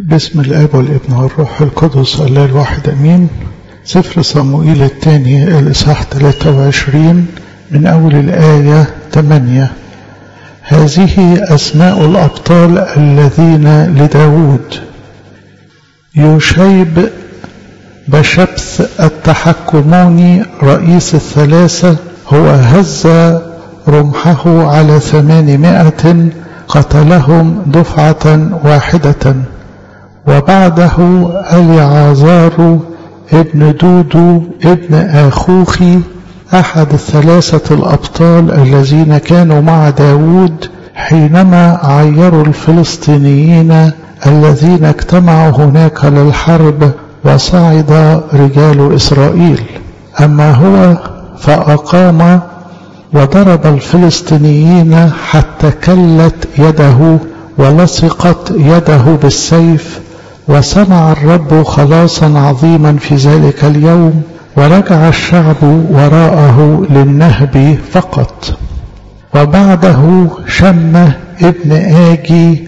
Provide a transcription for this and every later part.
باسم الاب والابن والروح القدس الله الواحد امين سفر صموئيل الثاني الاصحاح 23 من اول الايه 8 هذه اسماء الابطال الذين لداود يوشيب بشبث التحكموني رئيس الثلاثة هو هز رمحه على ثمانمائة قتلهم دفعة واحدة وبعده اليعازار ابن دودو ابن آخوخي أحد الثلاثة الأبطال الذين كانوا مع داود حينما عيروا الفلسطينيين الذين اجتمعوا هناك للحرب وصعد رجال إسرائيل أما هو فأقام وضرب الفلسطينيين حتى كلت يده ولصقت يده بالسيف وصنع الرب خلاصا عظيما في ذلك اليوم ورجع الشعب وراءه للنهب فقط وبعده شمه ابن آجي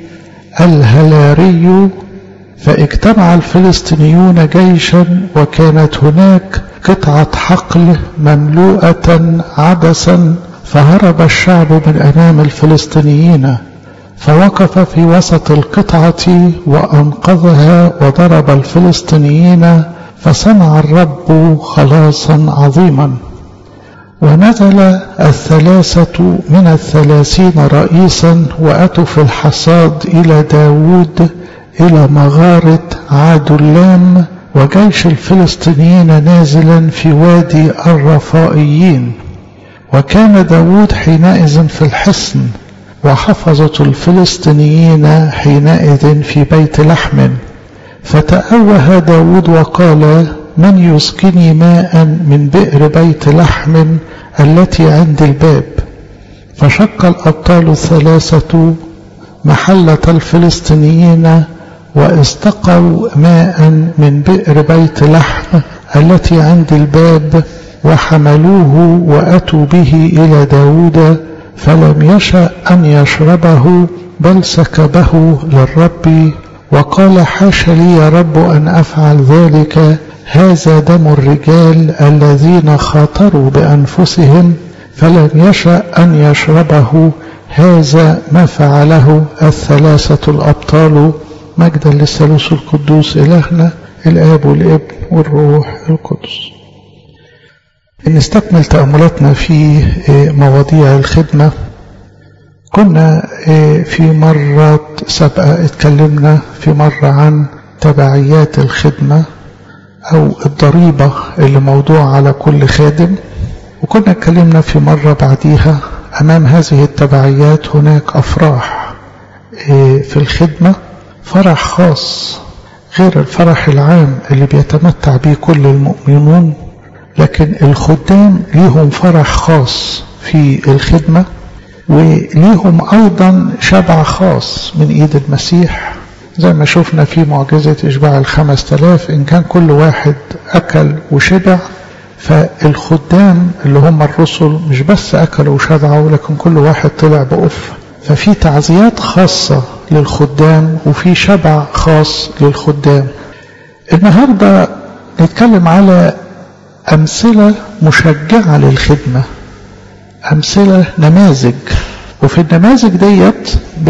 الهلاري فاجتمع الفلسطينيون جيشا وكانت هناك قطعة حقل مملوءة عدسا فهرب الشعب من أمام الفلسطينيين فوقف في وسط القطعة وأنقذها وضرب الفلسطينيين فصنع الرب خلاصا عظيما ونزل الثلاثة من الثلاثين رئيسا وأتوا في الحصاد إلى داود إلى مغارة عادلام وجيش الفلسطينيين نازلا في وادي الرفائيين وكان داود حينئذ في الحصن وحفظة الفلسطينيين حينئذ في بيت لحم فتأوه داود وقال من يسقني ماء من بئر بيت لحم التي عند الباب فشق الأبطال الثلاثة محلة الفلسطينيين واستقوا ماء من بئر بيت لحم التي عند الباب وحملوه وأتوا به إلى داود فلم يشأ أن يشربه بل سكبه للرب وقال حاش لي يا رب أن أفعل ذلك هذا دم الرجال الذين خاطروا بأنفسهم فلم يشأ أن يشربه هذا ما فعله الثلاثة الأبطال مجدا للثالوث القدوس إلهنا الآب والابن والروح القدس نستكمل تأملاتنا في مواضيع الخدمة كنا في مرة سابقة اتكلمنا في مرة عن تبعيات الخدمة أو الضريبة اللي موضوع على كل خادم وكنا اتكلمنا في مرة بعديها أمام هذه التبعيات هناك أفراح في الخدمة فرح خاص غير الفرح العام اللي بيتمتع به كل المؤمنون لكن الخدام ليهم فرح خاص في الخدمة وليهم أيضا شبع خاص من إيد المسيح زي ما شفنا في معجزة إشباع الخمس تلاف إن كان كل واحد أكل وشبع فالخدام اللي هم الرسل مش بس أكلوا وشبعوا لكن كل واحد طلع بأف ففي تعزيات خاصة للخدام وفي شبع خاص للخدام النهاردة نتكلم على أمثلة مشجعة للخدمة أمثلة نماذج وفي النماذج ديت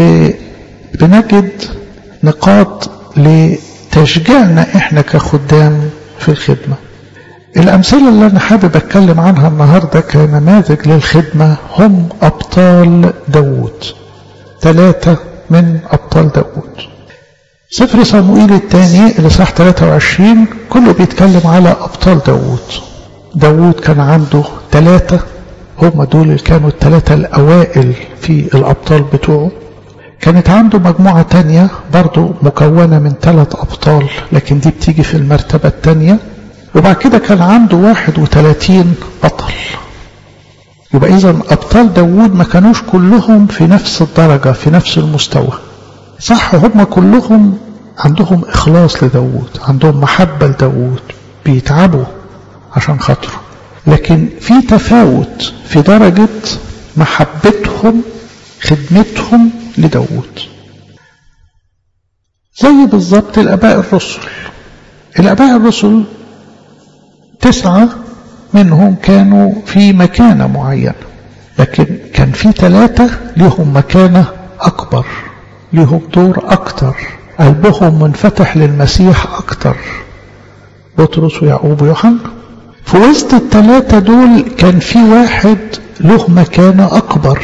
بنجد نقاط لتشجيعنا إحنا كخدام في الخدمة الأمثلة اللي أنا حابب أتكلم عنها النهاردة كنماذج للخدمة هم أبطال داوود ثلاثة من أبطال داوود سفر صموئيل الثاني الإصحاح 23 كله بيتكلم على أبطال داوود داوود كان عنده ثلاثة هم دول اللي كانوا الثلاثة الأوائل في الأبطال بتوعه كانت عنده مجموعة تانية برضو مكونة من ثلاث أبطال لكن دي بتيجي في المرتبة الثانية وبعد كده كان عنده 31 بطل يبقى إذا أبطال داوود ما كانوش كلهم في نفس الدرجة في نفس المستوى صح هم كلهم عندهم إخلاص لداوود عندهم محبة لداوود بيتعبوا عشان خاطره لكن في تفاوت في درجة محبتهم خدمتهم لداود زي بالظبط الآباء الرسل الآباء الرسل تسعة منهم كانوا في مكانة معينة لكن كان في ثلاثة لهم مكانة أكبر لهم دور أكتر قلبهم منفتح للمسيح أكتر بطرس ويعقوب ويوحنا في وسط الثلاثة دول كان في واحد له مكانة أكبر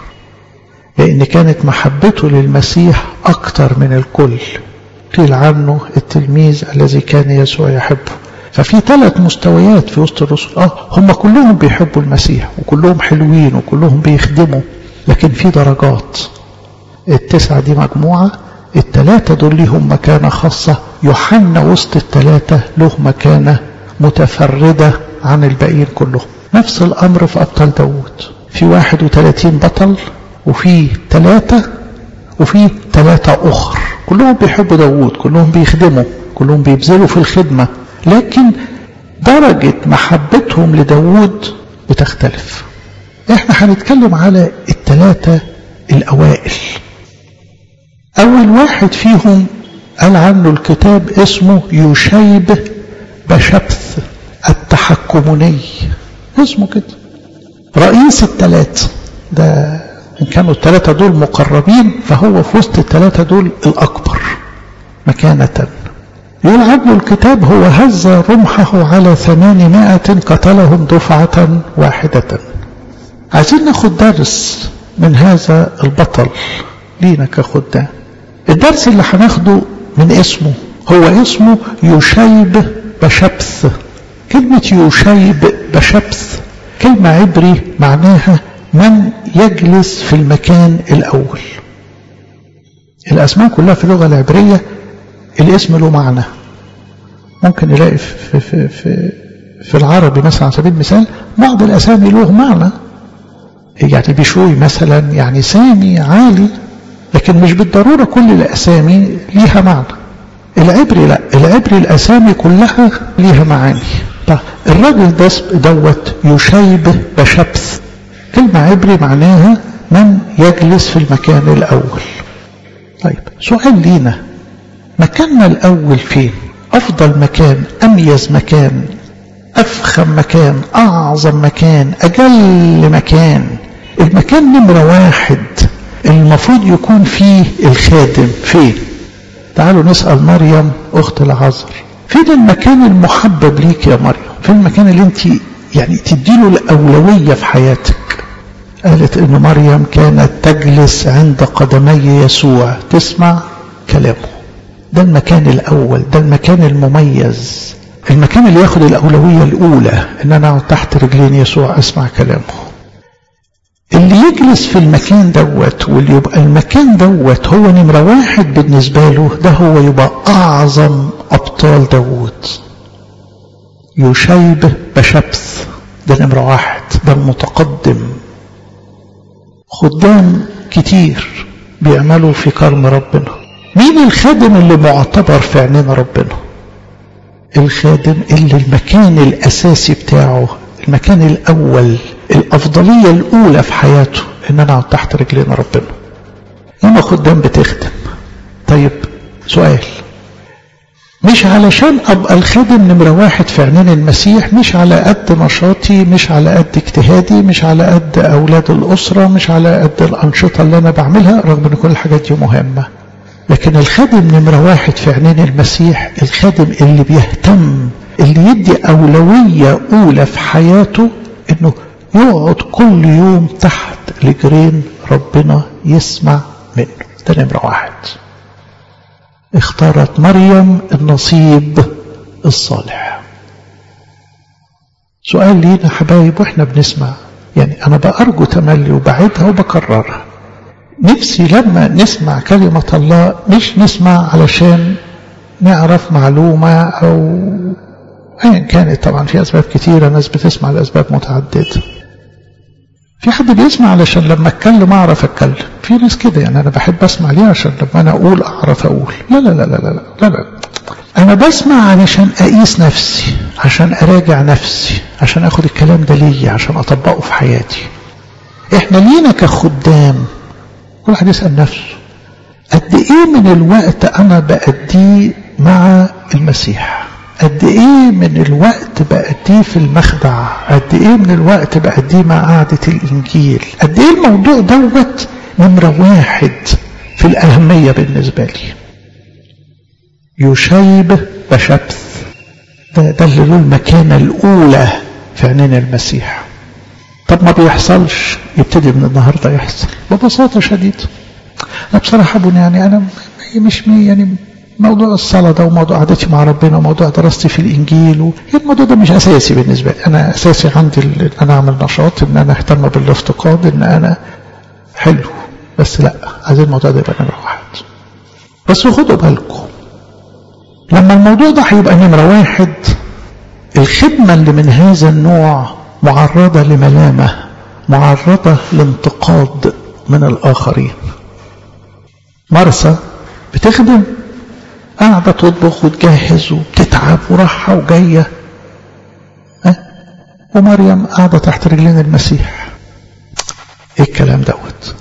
لأن كانت محبته للمسيح أكتر من الكل قيل عنه التلميذ الذي كان يسوع يحبه ففي ثلاث مستويات في وسط الرسل اه هم كلهم بيحبوا المسيح وكلهم حلوين وكلهم بيخدموا لكن في درجات التسعة دي مجموعة الثلاثة دول ليهم مكانة خاصة يوحنا وسط الثلاثة له مكانة متفردة عن الباقيين كلهم نفس الأمر في أبطال داود في 31 بطل وفي ثلاثة وفي ثلاثة أخر كلهم بيحبوا داود كلهم بيخدموا كلهم بيبذلوا في الخدمة لكن درجة محبتهم لداود بتختلف احنا هنتكلم على الثلاثة الأوائل أول واحد فيهم قال عنه الكتاب اسمه يشيب بشبث التحكمني اسمه كده رئيس الثلاثة ده إن كانوا الثلاثة دول مقربين فهو في وسط الثلاثة دول الأكبر مكانة يقول عنه الكتاب هو هز رمحه على ثمانمائة قتلهم دفعة واحدة عايزين ناخد درس من هذا البطل لينا كخدام الدرس اللي هناخده من اسمه هو اسمه يشيب بشبث كلمة يشيب بشبث كلمة عبري معناها من يجلس في المكان الأول الأسماء كلها في اللغة العبرية الاسم له معنى ممكن نلاقي في, في, في, في العربي مثلا على سبيل المثال بعض الأسامي له معنى يعني بشوي مثلا يعني سامي عالي لكن مش بالضرورة كل الأسامي ليها معنى العبري لا العبري الأسامي كلها ليها معاني طيب الراجل ده دوت يشيب بشبث كلمة عبري معناها من يجلس في المكان الأول طيب سؤال لينا مكاننا الأول فين أفضل مكان أميز مكان أفخم مكان أعظم مكان أجل مكان المكان نمرة واحد المفروض يكون فيه الخادم فين تعالوا نسأل مريم أخت العذر فين المكان المحبب ليك يا مريم فين المكان اللي انت يعني تديله الأولوية في حياتك قالت ان مريم كانت تجلس عند قدمي يسوع تسمع كلامه ده المكان الأول ده المكان المميز المكان اللي ياخد الأولوية الأولى ان أنا أقعد تحت رجلين يسوع أسمع كلامه اللي يجلس في المكان دوت واللي يبقى المكان دوت هو نمرة واحد بالنسبة له ده هو يبقى أعظم أبطال داوود يشيب بشبث ده نمرة واحد ده المتقدم خدام كتير بيعملوا في كرم ربنا مين الخادم اللي معتبر في عينينا ربنا الخادم اللي المكان الأساسي بتاعه المكان الأول الأفضلية الأولى في حياته إن أنا أقعد تحت رجلين ربنا لما خدام بتخدم طيب سؤال مش علشان أبقى الخادم نمرة واحد في عينين المسيح مش على قد نشاطي مش على قد اجتهادي مش على قد أولاد الأسرة مش على قد الأنشطة اللي أنا بعملها رغم أن كل الحاجات دي مهمة لكن الخادم نمرة واحد في عينين المسيح الخادم اللي بيهتم اللي يدي أولوية أولى في حياته إنه يقعد كل يوم تحت رجلين ربنا يسمع منه ده نمرة واحد اختارت مريم النصيب الصالح سؤال لينا حبايب واحنا بنسمع يعني انا بأرجو تملي وبعدها وبكررها نفسي لما نسمع كلمة الله مش نسمع علشان نعرف معلومة او ايا كانت طبعا في اسباب كتيرة ناس بتسمع لاسباب متعددة في حد بيسمع علشان لما اتكلم اعرف اتكلم في ناس كده يعني انا بحب اسمع ليه عشان لما انا اقول اعرف اقول لا لا لا لا لا لا, لا. انا بسمع علشان اقيس نفسي عشان اراجع نفسي عشان اخد الكلام ده ليا عشان اطبقه في حياتي احنا لينا كخدام كل واحد يسال نفسه قد ايه من الوقت انا بأديه مع المسيح قد ايه من الوقت بأديه في المخدع قد ايه من الوقت بأديه مع قعدة الانجيل قد ايه الموضوع دوت نمرة واحد في الأهمية بالنسبة لي يشيب بشبث ده, ده اللي له المكانة الأولى في عينين المسيح طب ما بيحصلش يبتدي من النهاردة يحصل ببساطة شديدة أنا بصراحة أبونا يعني أنا مش يعني موضوع الصلاة ده وموضوع قعدتي مع ربنا وموضوع دراستي في الإنجيل و... الموضوع ده مش أساسي بالنسبة لي أنا أساسي عندي إن أنا أعمل نشاط إن أنا أهتم بالافتقاد إن أنا حلو بس لا عايزين الموضوع ده يبقى نمرة واحد بس خدوا بالكم لما الموضوع ده هيبقى نمرة واحد الخدمة اللي من هذا النوع معرضة لملامة معرضة لانتقاد من الآخرين مرسى بتخدم قاعدة تطبخ وتجهز وبتتعب وراحة وجاية أه؟ ومريم قاعدة تحت رجلين المسيح ايه الكلام دوت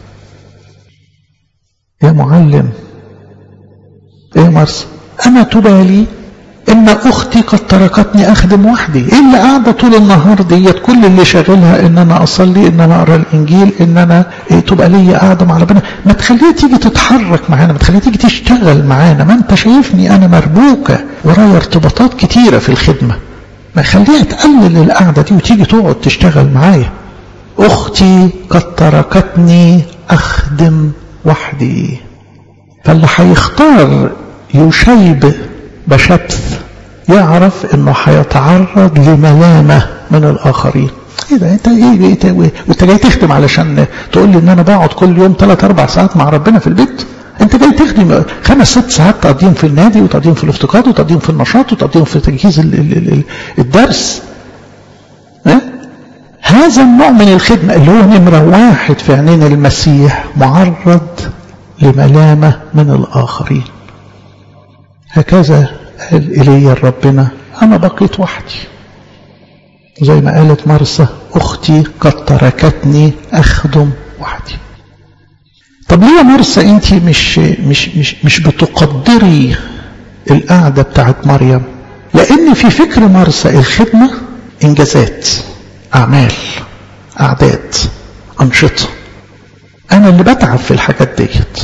يا معلم ايه مرسى انا تبالي ان اختي قد تركتني اخدم وحدي ايه اللي قاعده طول النهار ديت كل اللي شاغلها ان انا اصلي ان انا اقرا الانجيل ان انا إيه تبقى ليا قاعده مع ربنا ما تخليها تيجي تتحرك معانا ما تخليها تيجي تشتغل معانا ما انت شايفني انا مربوكه ورايا ارتباطات كتيره في الخدمه ما خليها تقلل القعده دي وتيجي تقعد تشتغل معايا اختي قد تركتني اخدم وحدي فاللي هيختار يشيب بشبث يعرف انه هيتعرض لملامة من الاخرين ايه ده انت ايه انت وانت جاي تخدم علشان تقول لي ان انا بقعد كل يوم 3 4 ساعات مع ربنا في البيت انت جاي تخدم خمس ست ساعات تقضيهم في النادي وتقضيهم في الافتقاد وتقضيهم في النشاط وتقضيهم في تجهيز ال ال ال الدرس اه؟ هذا النوع من الخدمة اللي هو نمرة واحد في عينين المسيح معرض لملامة من الآخرين هكذا قال إلي ربنا أنا بقيت وحدي زي ما قالت مرسى أختي قد تركتني أخدم وحدي طب ليه يا مرسى أنت مش, مش, مش, مش بتقدري القعدة بتاعت مريم لأن في فكر مرسى الخدمة إنجازات أعمال أعداد أنشطة أنا اللي بتعب في الحاجات ديت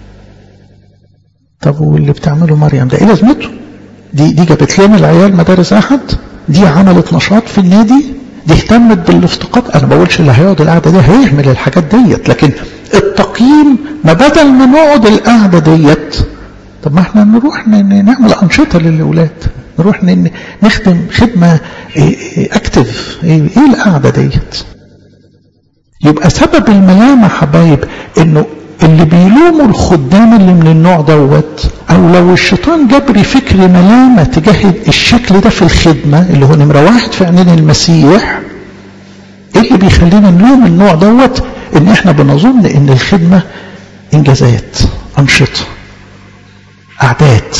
طب واللي بتعمله مريم ده ايه لازمته دي دي جابت لنا العيال مدارس احد دي عملت نشاط في النادي دي اهتمت بالافتقاد انا ما بقولش اللي هيقعد القعده دي هيعمل الحاجات ديت لكن التقييم ما بدل ما نقعد القعده ديت طب ما احنا نروح نعمل انشطه للاولاد نروح نخدم خدمه اكتف ايه القعده ديت يبقى سبب الملامه حبايب انه اللي بيلوموا الخدام اللي من النوع دوت او لو الشيطان جبري فكر ملامة تجاه الشكل ده في الخدمة اللي هو نمرة واحد في عينين المسيح ايه اللي بيخلينا نلوم النوع دوت ان احنا بنظن ان الخدمة انجازات انشطة اعداد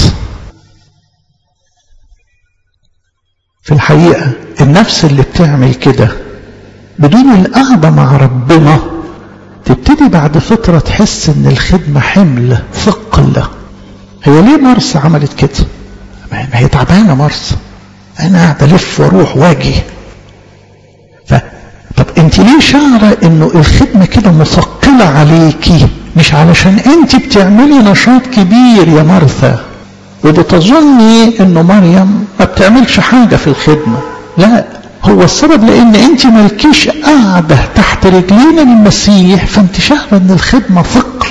في الحقيقة النفس اللي بتعمل كده بدون القعدة مع ربنا تبتدي بعد فترة تحس ان الخدمة حمل ثقل هي ليه مرسى عملت كده ما هي تعبانة مرسى انا قاعد الف واروح واجي ف طب انت ليه شعرة انه الخدمة كده مثقلة عليكي مش علشان انت بتعملي نشاط كبير يا مرثى وبتظني انه مريم ما بتعملش حاجة في الخدمة لا هو السبب لان انت مالكيش قاعدة تحت رجلين المسيح فانت شاعرة ان الخدمة ثقل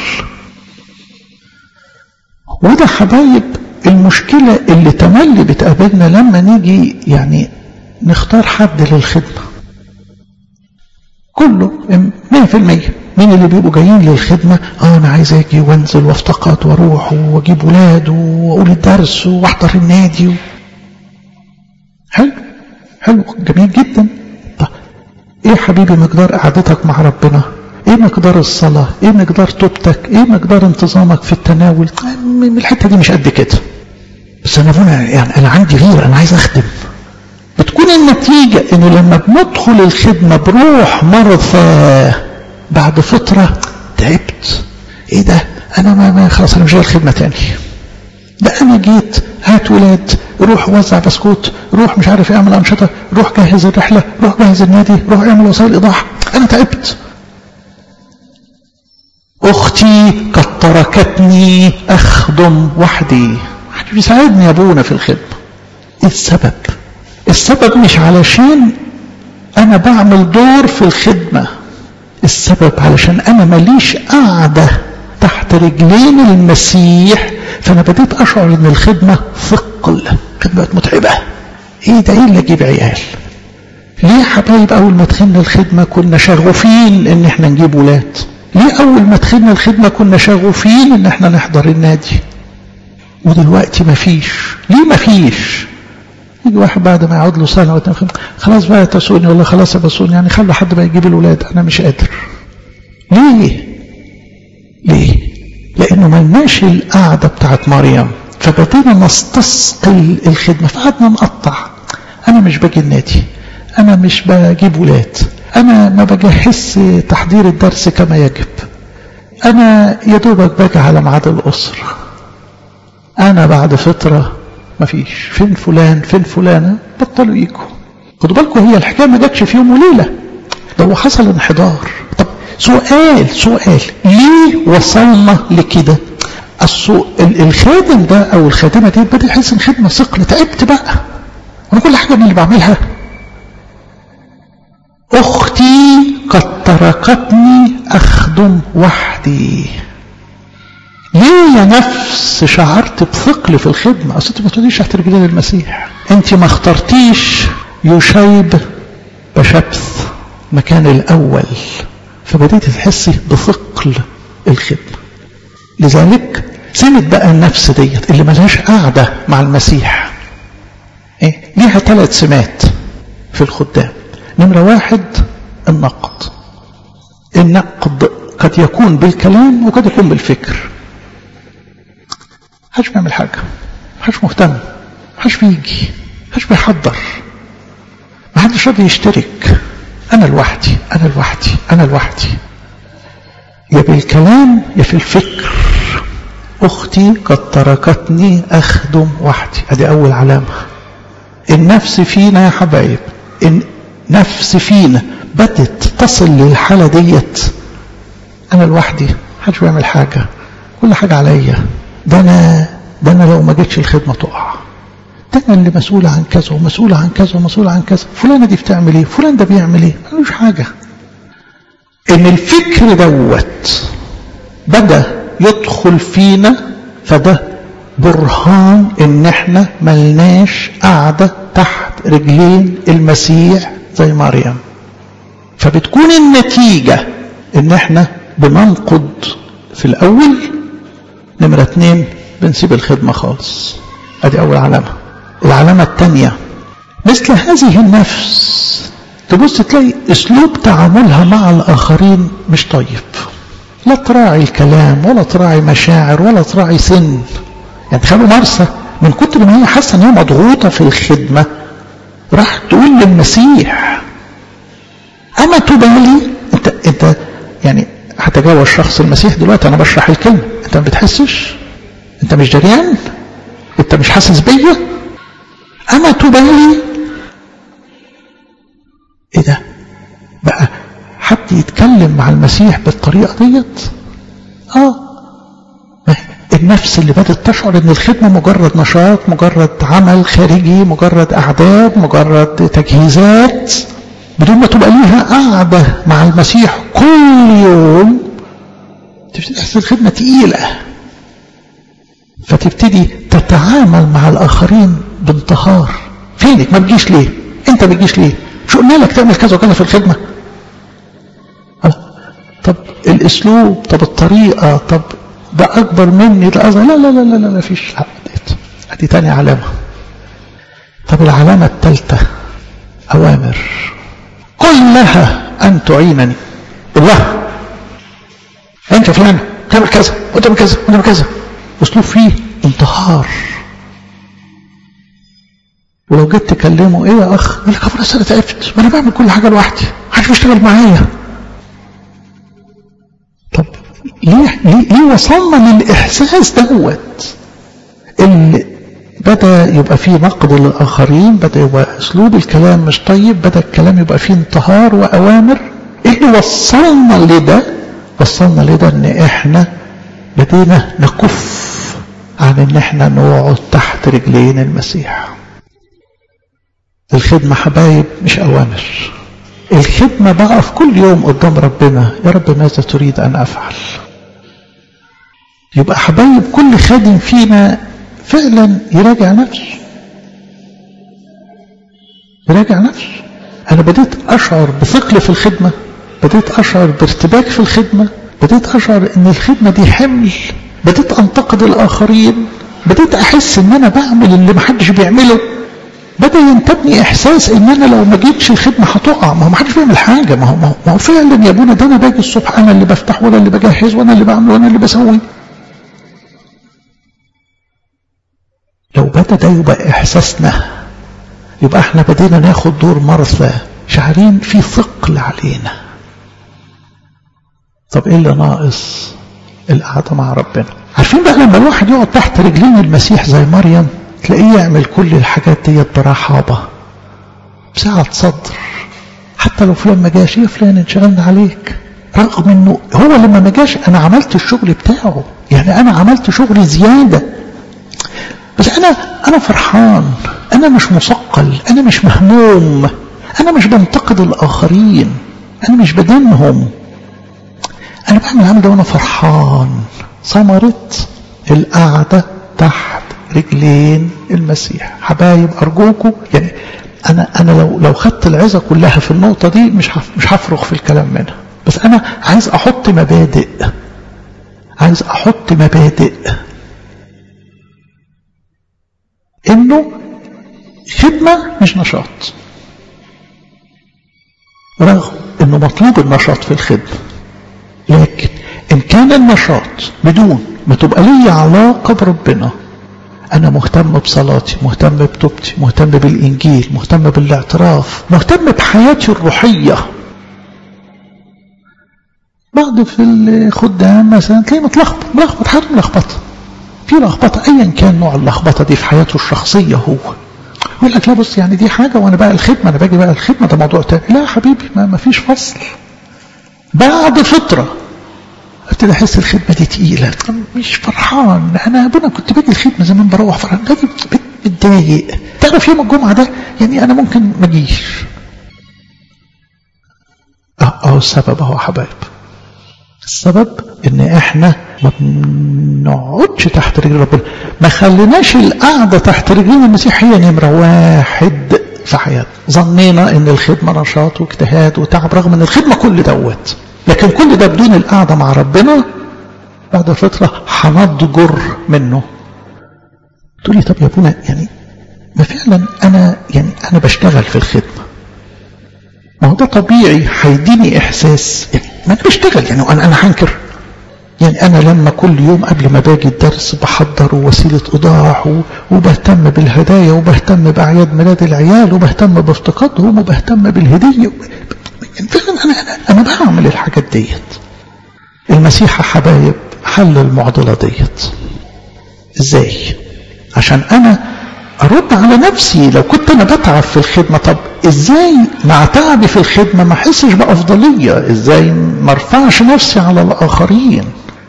وده حبايب المشكلة اللي تملي بتقابلنا لما نيجي يعني نختار حد للخدمة كله مية في المية مين اللي بيبقوا جايين للخدمة اه انا عايز اجي وانزل وافتقد واروح واجيب ولاد واقول الدرس واحضر النادي و... حلو حلو جميل جدا طب ايه حبيبي مقدار قعدتك مع ربنا ايه مقدار الصلاة ايه مقدار توبتك ايه مقدار انتظامك في التناول من الحتة دي مش قد كده بس انا هنا يعني انا عندي غير انا عايز اخدم بتكون النتيجة انه لما بندخل الخدمة بروح مرضى بعد فترة تعبت ايه ده انا ما, ما خلاص انا مش جاي الخدمه تاني ده انا جيت هات ولاد روح وزع بسكوت روح مش عارف اعمل انشطه روح جهز الرحله روح جهز النادي روح اعمل وسائل ايضاح انا تعبت اختي قد تركتني اخدم وحدي محدش بيساعدني يا ابونا في الخدمه ايه السبب السبب مش علشان انا بعمل دور في الخدمه السبب علشان انا ماليش قاعده تحت رجلين المسيح فانا بديت اشعر ان الخدمه ثقل الخدمه بقت متعبه ايه ده ايه اللي اجيب عيال ليه يا حبايب اول ما دخلنا الخدمه كنا شغوفين ان احنا نجيب ولاد ليه اول ما دخلنا الخدمه كنا شغوفين ان احنا نحضر النادي ودلوقتي مفيش ليه مفيش يجي واحد بعد ما يقعد له سنه واتنين خلاص بقى تسوني ولا خلاص يا بسوني يعني خلوا حد بقى يجيب الولاد انا مش قادر ليه ليه لانه ملناش القعده بتاعت مريم فبدينا نستثقل الخدمه فقعدنا نقطع انا مش باجي النادي انا مش بجيب ولاد انا ما بجهز تحضير الدرس كما يجب انا يا دوبك باجي على ميعاد الاسره انا بعد فتره مفيش فين فلان فين فلانه بطلوا يجوا خدوا بالكم هي الحكايه ما جاتش في يوم وليله ده هو حصل انحدار طب سؤال سؤال ليه وصلنا لكده الخادم ده او الخادمه دي بدا يحس ان خدمه ثقل تعبت بقى وانا كل حاجه من اللي بعملها اختي قد تركتني اخدم وحدي ليه يا نفس شعرت بثقل في الخدمه اصل انت ما تقوليش تحت رجلين المسيح انت ما اخترتيش يشيب بشبث مكان الاول فبديت تحسي بثقل الخدمه لذلك سمت بقى النفس ديت اللي ملهاش قاعده مع المسيح ايه ليها ثلاث سمات في الخدام نمره واحد النقد النقد قد يكون بالكلام وقد يكون بالفكر محدش بيعمل حاجه محدش مهتم محدش بيجي محدش بيحضر محدش راضي يشترك انا لوحدي انا لوحدي انا لوحدي يا بالكلام يا في الفكر اختي قد تركتني اخدم وحدي ادي اول علامه النفس فينا يا حبايب النفس فينا بدت تصل للحاله ديت انا لوحدي محدش بيعمل حاجه كل حاجه عليا ده انا ده انا لو ما جيتش الخدمه تقع ده انا اللي مسؤول عن كذا ومسؤول عن كذا ومسؤول عن كذا فلانه دي بتعمل ايه فلان ده بيعمل ايه ملوش حاجه ان الفكر دوت بدا يدخل فينا فده برهان ان احنا ملناش قاعده تحت رجلين المسيح زي مريم فبتكون النتيجه ان احنا بننقد في الاول نمره اتنين بنسيب الخدمه خالص ادي اول علامه العلامه الثانيه مثل هذه النفس تبص تلاقي اسلوب تعاملها مع الاخرين مش طيب لا تراعي الكلام ولا تراعي مشاعر ولا تراعي سن يعني تخيلوا مرسى من كتر ما هي حاسه ان هي مضغوطه في الخدمه راح تقول للمسيح اما تبالي انت انت يعني هتجاوز شخص المسيح دلوقتي انا بشرح الكلمه انت ما بتحسش انت مش جريان انت مش حاسس بيا اما تبالي ايه ده بقى حد يتكلم مع المسيح بالطريقه ديت اه النفس اللي بدات تشعر ان الخدمه مجرد نشاط مجرد عمل خارجي مجرد اعداد مجرد تجهيزات بدون ما تبقى ليها قاعده مع المسيح كل يوم تبتدي تحس الخدمه تقيله فتبتدي تتعامل مع الاخرين بانتهار فينك ما بتجيش ليه انت ما بتجيش ليه شو قلنا لك تعمل كذا وكذا في الخدمه طب الاسلوب طب الطريقه طب ده اكبر مني ده أصغر لا لا لا لا لا ما فيش عديت ادي تاني علامه طب العلامه الثالثه اوامر كلها ان تعينني الله انت يا فلان تعمل كذا وتعمل كذا وتعمل كذا اسلوب فيه انتحار ولو جيت تكلمه ايه يا اخ يقول لك خلاص انا تعبت ما انا بعمل كل حاجه لوحدي محدش بيشتغل معايا طب ليه, ليه وصلنا للإحساس دوت اللي بدأ يبقى فيه نقد للآخرين بدأ يبقى أسلوب الكلام مش طيب بدأ الكلام يبقى فيه انتهار وأوامر اللي وصلنا لده وصلنا لده ان احنا بدينا نكف عن ان احنا نقعد تحت رجلين المسيح الخدمة حبايب مش أوامر الخدمة بقف كل يوم قدام ربنا يا رب ماذا تريد أن أفعل يبقى حبايب كل خادم فينا فعلا يراجع نفسه يراجع نفسه أنا بديت أشعر بثقل في الخدمة بديت أشعر بارتباك في الخدمة بديت أشعر أن الخدمة دي حمل بديت أنتقد الآخرين بديت أحس أن أنا بعمل اللي محدش بيعمله بدأ ينتابني إحساس أن أنا لو ما جيتش الخدمة هتقع ما هو محدش بيعمل حاجة ما هو, ما هو فعلا يا ابونا ده أنا باجي الصبح أنا اللي بفتح وأنا اللي بجهز وأنا اللي بعمل وأنا اللي بسوي لو بدأ ده يبقى إحساسنا يبقى احنا بدينا ناخد دور مرثى شعرين في ثقل علينا طب ايه اللي ناقص القعدة مع ربنا عارفين بقى لما الواحد يقعد تحت رجلين المسيح زي مريم تلاقيه يعمل كل الحاجات ديت برحابة بسعة صدر حتى لو فلان ما جاش يا فلان انشغلنا عليك رغم انه هو لما ما جاش انا عملت الشغل بتاعه يعني انا عملت شغل زيادة بس انا انا فرحان انا مش مثقل انا مش مهموم انا مش بنتقد الاخرين انا مش بدينهم انا بعمل العمل ده وانا فرحان ثمرة القعدة تحت رجلين المسيح حبايب ارجوكم يعني انا انا لو لو خدت العظه كلها في النقطه دي مش مش هفرغ في الكلام منها بس انا عايز احط مبادئ عايز احط مبادئ انه خدمه مش نشاط رغم انه مطلوب النشاط في الخدمه لكن ان كان النشاط بدون ما تبقى لي علاقه بربنا أنا مهتم بصلاتي مهتم بتوبتي مهتم بالإنجيل مهتم بالاعتراف مهتم بحياتي الروحية بعض في الخدام مثلا تلاقيه متلخبط ملخبط حياته ملخبطة في لخبطة أيا كان نوع اللخبطة دي في حياته الشخصية هو يقول لك لا بص يعني دي حاجة وأنا بقى الخدمة أنا باجي بقى الخدمة ده موضوع تاني لا يا حبيبي ما, ما فيش فصل بعد فترة ابتدي احس الخدمه دي تقيله مش فرحان انا ابونا كنت باجي الخدمه زمان بروح فرحان باجي متضايق تعرف يوم الجمعه ده يعني انا ممكن ما اجيش اهو السبب اهو حبايب السبب ان احنا ما بنقعدش تحت رجل ربنا ما خليناش القعده تحت رجلين المسيح هي نمره واحد في حياتنا ظنينا ان الخدمه نشاط واجتهاد وتعب رغم ان الخدمه كل دوت لكن كل ده بدون القعدة مع ربنا بعد فترة هنضجر منه تقول لي طب يا ابونا يعني ما فعلا انا يعني انا بشتغل في الخدمة ما هو ده طبيعي هيديني احساس يعني ما انا بشتغل يعني انا انا هنكر يعني انا لما كل يوم قبل ما باجي الدرس بحضر وسيلة ايضاح وبهتم بالهدايا وبهتم باعياد ميلاد العيال وبهتم بافتقادهم وبهتم بالهدية فعلا انا انا انا بعمل الحاجات ديت المسيح حبايب حل المعضله ديت ازاي عشان انا ارد على نفسي لو كنت انا بتعب في الخدمه طب ازاي مع تعبي في الخدمه ما احسش بافضليه ازاي ما ارفعش نفسي على الاخرين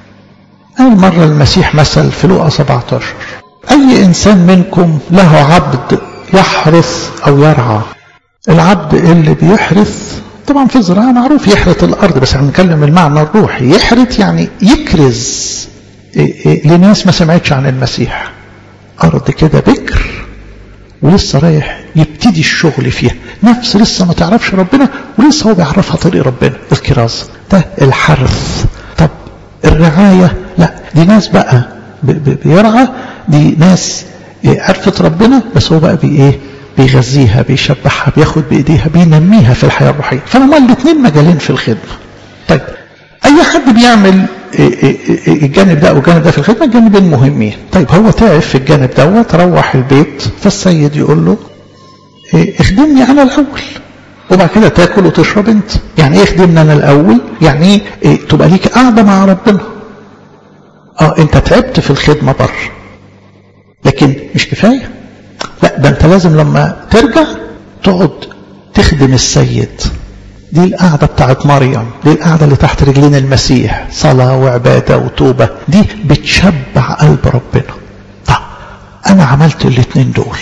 قال مره المسيح مثل في لوقا 17 اي انسان منكم له عبد يحرث او يرعى العبد اللي بيحرث طبعا في الزراعة معروف يحرث الأرض بس احنا بنتكلم المعنى الروحي يحرث يعني يكرز إيه إيه لناس ما سمعتش عن المسيح أرض كده بكر ولسه رايح يبتدي الشغل فيها نفس لسه ما تعرفش ربنا ولسه هو بيعرفها طريق ربنا الكرازة ده الحرث طب الرعاية لا دي ناس بقى بيرعى دي ناس عرفت ربنا بس هو بقى بي ايه بيغذيها بيشبعها بياخد بايديها بينميها في الحياه الروحيه فهما الاثنين مجالين في الخدمه طيب اي حد بيعمل الجانب ده او الجانب ده في الخدمه الجانبين مهمين طيب هو تعب في الجانب دوت روح البيت فالسيد يقول له اخدمني انا الاول وبعد كده تاكل وتشرب انت يعني ايه اخدمني انا الاول يعني ايه تبقى ليك قاعده مع ربنا اه انت تعبت في الخدمة بره لكن مش كفاية لا ده انت لازم لما ترجع تقعد تخدم السيد دي القعدة بتاعت مريم دي القعدة اللي تحت رجلين المسيح صلاة وعبادة وتوبة دي بتشبع قلب ربنا طب أنا عملت الاتنين دول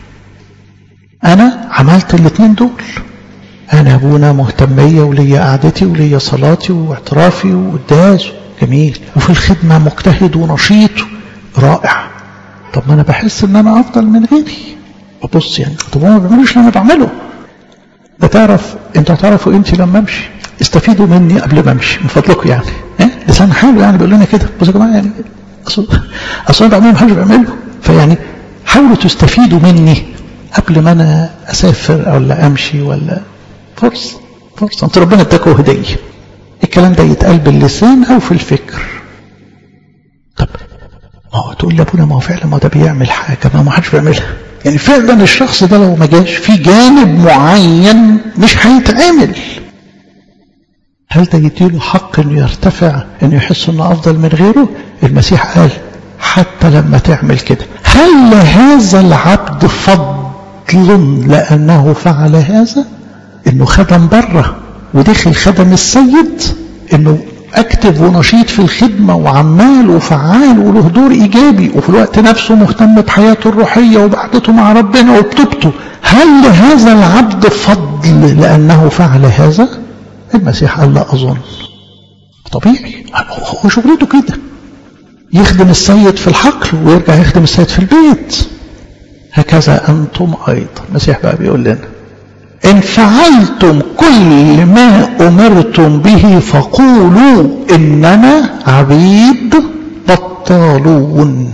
أنا عملت الاتنين دول أنا أبونا مهتمية وليا قعدتي وليا صلاتي واعترافي وقداس جميل وفي الخدمة مجتهد ونشيط رائع طب ما أنا بحس إن أنا أفضل من غيري ببص يعني طب هو ما بيعملوش اللي أنا بعمله ده تعرف انتوا هتعرفوا امتى لما امشي استفيدوا مني قبل ما امشي من فضلكم يعني ها لسان حاله يعني بيقول لنا كده بصوا يا جماعه يعني اصل اصل انا بعمله محدش بيعمله فيعني حاولوا تستفيدوا مني قبل ما انا اسافر ولا امشي ولا فرصه فرصه انت ربنا اداكوا هديه الكلام ده يتقال باللسان او في الفكر طب ما هو تقول لي ابونا ما هو فعلا ما ده بيعمل حاجه ما ما حدش بيعملها يعني فعلا الشخص ده لو ما جاش في جانب معين مش هيتعمل هل ده يديله حق انه يرتفع انه يحس انه افضل من غيره المسيح قال حتى لما تعمل كده هل هذا العبد فضل لانه فعل هذا انه خدم بره ودخل خدم السيد انه اكتف ونشيط في الخدمه وعمال وفعال وله دور ايجابي وفي الوقت نفسه مهتم بحياته الروحيه وبعدته مع ربنا وبتوبته هل هذا العبد فضل لانه فعل هذا؟ المسيح قال لا اظن طبيعي هو شغلته كده يخدم السيد في الحقل ويرجع يخدم السيد في البيت هكذا انتم ايضا المسيح بقى بيقول لنا إن فعلتم كل ما أمرتم به فقولوا إننا عبيد بطالون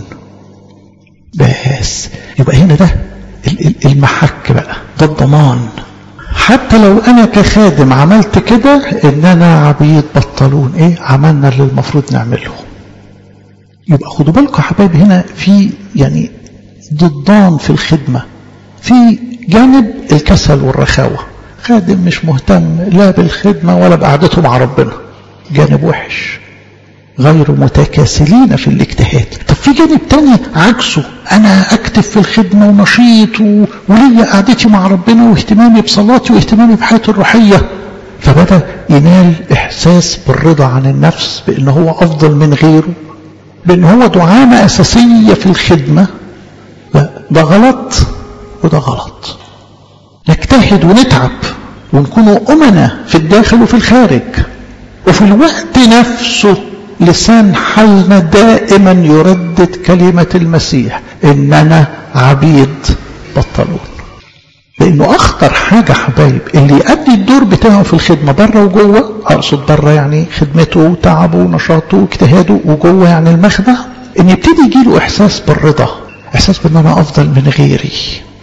بس يبقى هنا ده المحك بقى ده الضمان حتى لو أنا كخادم عملت كده إننا عبيد بطالون إيه عملنا اللي المفروض نعمله يبقى خدوا بالكم يا حبايبي هنا في يعني ضدان في الخدمة في جانب الكسل والرخاوة خادم مش مهتم لا بالخدمة ولا بقعدته مع ربنا جانب وحش غير متكاسلين في الاجتهاد طب في جانب تاني عكسه انا اكتف في الخدمة ونشيط و... وليا قعدتي مع ربنا واهتمامي بصلاتي واهتمامي بحياتي الروحية فبدأ ينال احساس بالرضا عن النفس بان هو افضل من غيره بان هو دعامة اساسية في الخدمة لا ده غلط وده غلط نجتهد ونتعب ونكونوا أمنا في الداخل وفي الخارج وفي الوقت نفسه لسان حالنا دائما يردد كلمة المسيح إننا عبيد بطلون لأنه أخطر حاجة حبايب اللي يؤدي الدور بتاعه في الخدمة بره وجوه أقصد بره يعني خدمته وتعبه ونشاطه واجتهاده وجوه يعني المخدع إن يبتدي يجيله إحساس بالرضا إحساس بأن أنا أفضل من غيري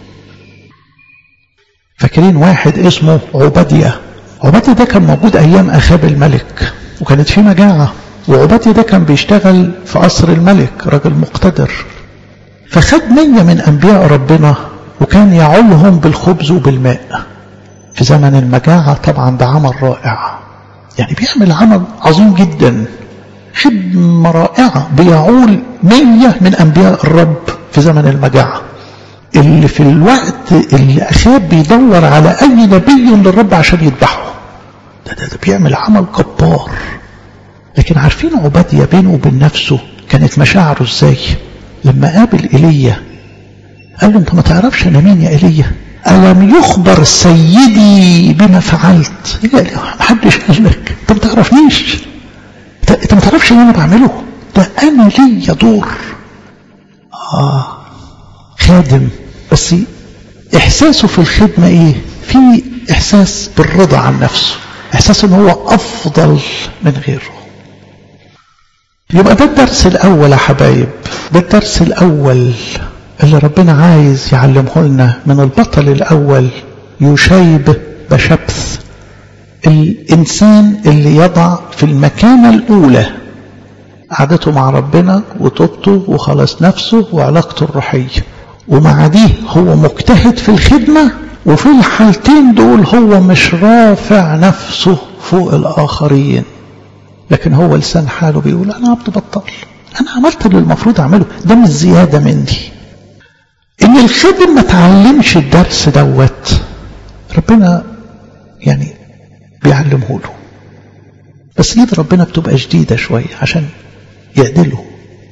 فاكرين واحد اسمه عبادية عبادية ده كان موجود أيام أخاب الملك وكانت في مجاعة وعبادية ده كان بيشتغل في قصر الملك راجل مقتدر فخد مية من أنبياء ربنا وكان يعولهم بالخبز وبالماء في زمن المجاعة طبعا ده عمل رائع يعني بيعمل عمل عظيم جدا خدمة رائعة بيعول مية من أنبياء الرب في زمن المجاعة اللي في الوقت اللي أخاب بيدور على أي نبي للرب عشان يذبحه ده, ده, ده بيعمل عمل جبار لكن عارفين عبادية بينه وبين نفسه كانت مشاعره ازاي لما قابل ايليا قال له انت ما تعرفش انا مين يا ايليا ألم يخبر سيدي بما فعلت قال لي ما حدش قال لك انت ما تعرفنيش انت ما تعرفش اللي انا بعمله ده انا ليا دور اه خادم بس احساسه في الخدمه ايه في احساس بالرضا عن نفسه احساس ان هو افضل من غيره يبقى ده الدرس الاول يا حبايب ده الدرس الاول اللي ربنا عايز يعلمه لنا من البطل الاول يشيب بشبث الانسان اللي يضع في المكانه الاولى قعدته مع ربنا وتوبته وخلاص نفسه وعلاقته الروحيه ومع دي هو مجتهد في الخدمة وفي الحالتين دول هو مش رافع نفسه فوق الآخرين لكن هو لسان حاله بيقول أنا عبد بطال انا عملت اللي المفروض اعمله ده مش زياده مني ان الخادم ما تعلمش الدرس دوت ربنا يعني بيعلمه له بس ايد ربنا بتبقى شديده شويه عشان يعدله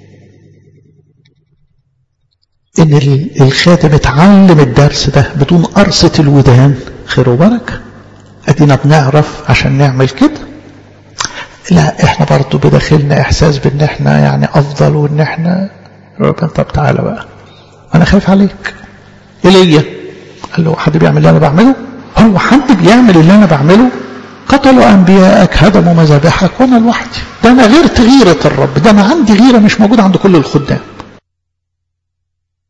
ان الخادم اتعلم الدرس ده بدون قرصة الودان خير وبركة ادينا بنعرف عشان نعمل كده لا احنا برضو بداخلنا احساس بان احنا يعني افضل وان احنا ربنا طب تعالى بقى انا خايف عليك ايليا قال له حد بيعمل اللي انا بعمله هو حد بيعمل اللي انا بعمله قتلوا انبياءك هدموا مذابحك وانا لوحدي ده انا غيرت غيرة الرب ده انا عندي غيرة مش موجودة عند كل الخدام